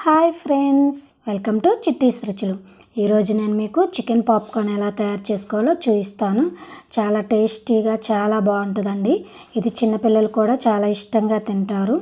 hi friends welcome to Chitti's Ruchulu ఈరోజు నేను మీకు చికెన్ పాప్కార్న్ ఎలా తయారు చేసుకోవాలో చూపిస్తాను చాలా టేస్టీగా చాలా బాగుంటుందండి ఇది చిన్నపిల్లలు కూడా చాలా ఇష్టంగా తింటారు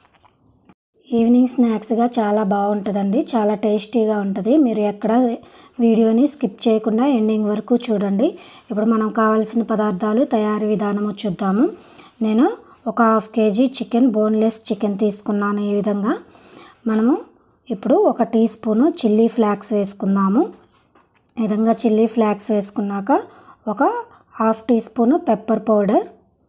ఈవినింగ్ స్నాక్స్గా చాలా బాగుంటుందండి చాలా టేస్టీగా ఉంటుంది మీరు ఎక్కడ వీడియోని స్కిప్ చేయకుండా ఎండింగ్ వరకు చూడండి ఇప్పుడు మనం కావాల్సిన పదార్థాలు తయారీ విధానము చూద్దాము నేను ఒక half KG chicken boneless chicken తీసుకున్నాను ఈ విధంగా మనము ఇప్పుడు ఒక టీ స్పూను చిల్లీ ఫ్లాక్స్ వేసుకుందాము ఈ విధంగా చిల్లీ ఫ్లాక్స్ వేసుకున్నాక ఒక half teaspoon pepper powder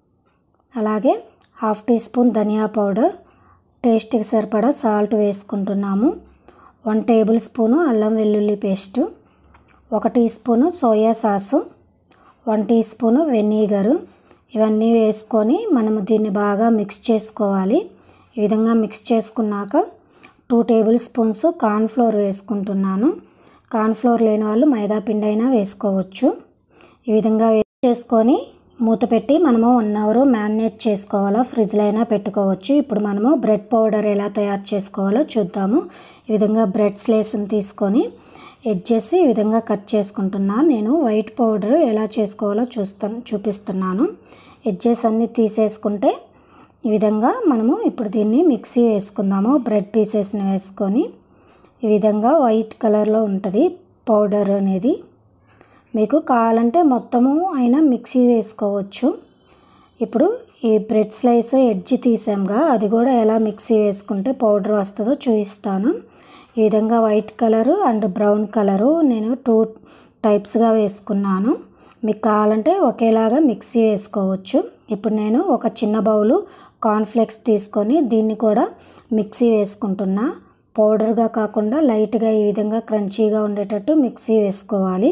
అలాగే హాఫ్ టీ స్పూన్ ధనియా పౌడర్ టేస్ట్కి సరిపడా సాల్ట్ వేసుకుంటున్నాము వన్ టేబుల్ స్పూను అల్లం వెల్లుల్లి పేస్టు ఒక teaspoon soya sauce one teaspoon vinegar ఇవన్నీ వేసుకొని మనము దీన్ని బాగా మిక్స్ చేసుకోవాలి ఈ విధంగా మిక్స్ చేసుకున్నాక టూ టేబుల్ స్పూన్స్ కార్న్ఫ్లోర్ వేసుకుంటున్నాను కార్న్ఫ్లోర్ లేని వాళ్ళు మైదా పిండి అయినా వేసుకోవచ్చు ఈ విధంగా చేసుకొని మూత పెట్టి మనము వన్ అవర్ మ్యారినేట్ చేసుకోవాలో ఫ్రిడ్జ్లో అయినా పెట్టుకోవచ్చు ఇప్పుడు మనము బ్రెడ్ పౌడర్ ఎలా తయారు చేసుకోవాలో చూద్దాము ఈ విధంగా బ్రెడ్ స్లేస్ని తీసుకొని ఎడ్జెస్ ఈ విధంగా కట్ చేసుకుంటున్నాను నేను వైట్ పౌడర్ ఎలా చేసుకోవాలో చూస్తాను చూపిస్తున్నాను ఎడ్జెస్ అన్నీ తీసేసుకుంటే ఈ విధంగా మనము ఇప్పుడు దీన్ని మిక్సీ వేసుకుందాము బ్రెడ్ పీసెస్ని వేసుకొని ఈ విధంగా వైట్ కలర్లో ఉంటుంది పౌడర్ అనేది మీకు కావాలంటే మొత్తము అయినా మిక్సీ వేసుకోవచ్చు ఇప్పుడు ఈ బ్రెడ్ స్లైస్ ఎడ్జ్ తీసాంగా అది కూడా ఎలా మిక్సీ వేసుకుంటే పౌడర్ వస్తుందో చూపిస్తాను ఈ విధంగా white colour and brown colour నేను టూ టైప్స్గా వేసుకున్నాను మీకు కావాలంటే ఒకేలాగా మిక్సీ వేసుకోవచ్చు ఇప్పుడు నేను ఒక చిన్న బౌలు కార్న్ఫ్లెక్స్ తీసుకొని దీన్ని కూడా మిక్సీ వేసుకుంటున్నా పౌడర్గా కాకుండా లైట్గా ఈ విధంగా క్రంచీగా ఉండేటట్టు మిక్సీ వేసుకోవాలి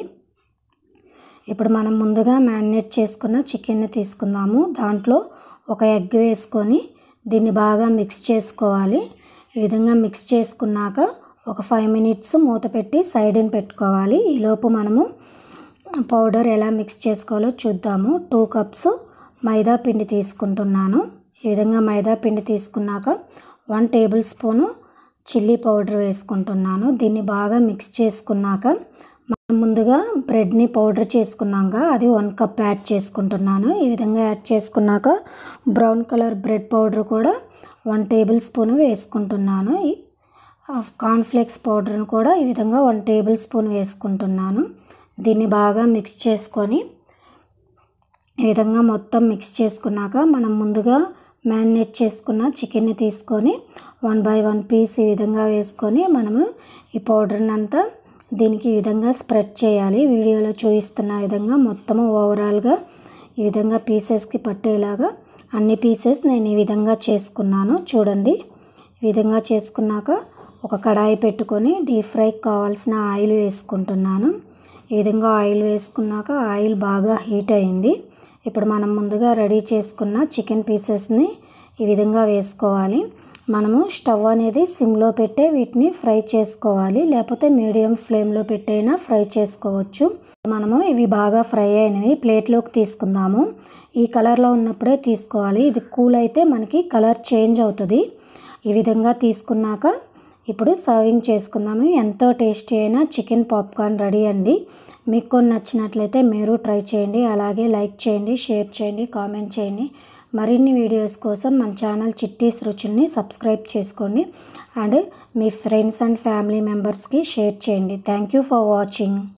ఇప్పుడు మనం ముందుగా మ్యారినేట్ చేసుకున్న చికెన్ని తీసుకుందాము దాంట్లో ఒక ఎగ్ వేసుకొని దీన్ని బాగా మిక్స్ చేసుకోవాలి ఈ విధంగా మిక్స్ చేసుకున్నాక ఒక ఫైవ్ మినిట్స్ మూత పెట్టి సైడ్ని పెట్టుకోవాలి ఈలోపు మనము పౌడర్ ఎలా మిక్స్ చేసుకోవాలో చూద్దాము టూ కప్స్ మైదా పిండి తీసుకుంటున్నాను ఈ విధంగా మైదా పిండి తీసుకున్నాక one tablespoon chilli powder వేసుకుంటున్నాను దీన్ని బాగా మిక్స్ చేసుకున్నాక మనం ముందుగా బ్రెడ్ని పౌడర్ చేసుకున్నాక అది వన్ కప్ యాడ్ చేసుకుంటున్నాను ఈ విధంగా యాడ్ చేసుకున్నాక బ్రౌన్ కలర్ బ్రెడ్ పౌడర్ కూడా వన్ టేబుల్ స్పూన్ వేసుకుంటున్నాను కార్న్ఫ్లేక్స్ పౌడర్ని కూడా ఈ విధంగా వన్ టేబుల్ స్పూన్ వేసుకుంటున్నాను దీన్ని బాగా మిక్స్ చేసుకొని ఈ విధంగా మొత్తం మిక్స్ చేసుకున్నాక మనం ముందుగా మ్యారినేట్ చేసుకున్న చికెన్ని తీసుకొని వన్ బై వన్ పీస్ ఈ విధంగా వేసుకొని మనము ఈ పౌడర్ని అంతా దీనికి ఈ విధంగా స్ప్రెడ్ చేయాలి వీడియోలో చూపిస్తున్న విధంగా మొత్తము ఓవరాల్గా ఈ విధంగా పీసెస్కి పట్టేలాగా అన్ని పీసెస్ నేను ఈ విధంగా చేసుకున్నాను చూడండి ఈ విధంగా చేసుకున్నాక ఒక కడాయి పెట్టుకొని డీప్ ఫ్రైకి కావాల్సిన ఆయిల్ వేసుకుంటున్నాను ఈ విధంగా ఆయిల్ వేసుకున్నాక ఆయిల్ బాగా హీట్ అయింది ఇప్పుడు మనం ముందుగా రెడీ చేసుకున్న చికెన్ పీసెస్ని ఈ విధంగా వేసుకోవాలి మనము స్టవ్ అనేది సిమ్లో పెట్టే వీటిని ఫ్రై చేసుకోవాలి లేకపోతే మీడియం ఫ్లేమ్లో పెట్టైనా ఫ్రై చేసుకోవచ్చు మనము ఇవి బాగా ఫ్రై అయినవి ప్లేట్లోకి తీసుకుందాము ఈ కలర్లో ఉన్నప్పుడే తీసుకోవాలి ఇది కూల్ అయితే మనకి కలర్ చేంజ్ అవుతుంది ఈ విధంగా తీసుకున్నాక ఇప్పుడు సర్వింగ్ చేసుకుందాము ఎంతో టేస్టీ అయిన చికెన్ పాప్కార్న్ రెడీ అండి మీకు కొన్ని నచ్చినట్లయితే మీరు ట్రై చేయండి అలాగే లైక్ చేయండి షేర్ చేయండి కామెంట్ చేయండి మరిన్ని వీడియోస్ కోసం మన ఛానల్ చిట్టీస్ రుచుల్ని సబ్స్క్రైబ్ చేసుకోండి అండ్ మీ ఫ్రెండ్స్ అండ్ ఫ్యామిలీ మెంబర్స్కి షేర్ చేయండి థ్యాంక్ యూ ఫర్ వాచింగ్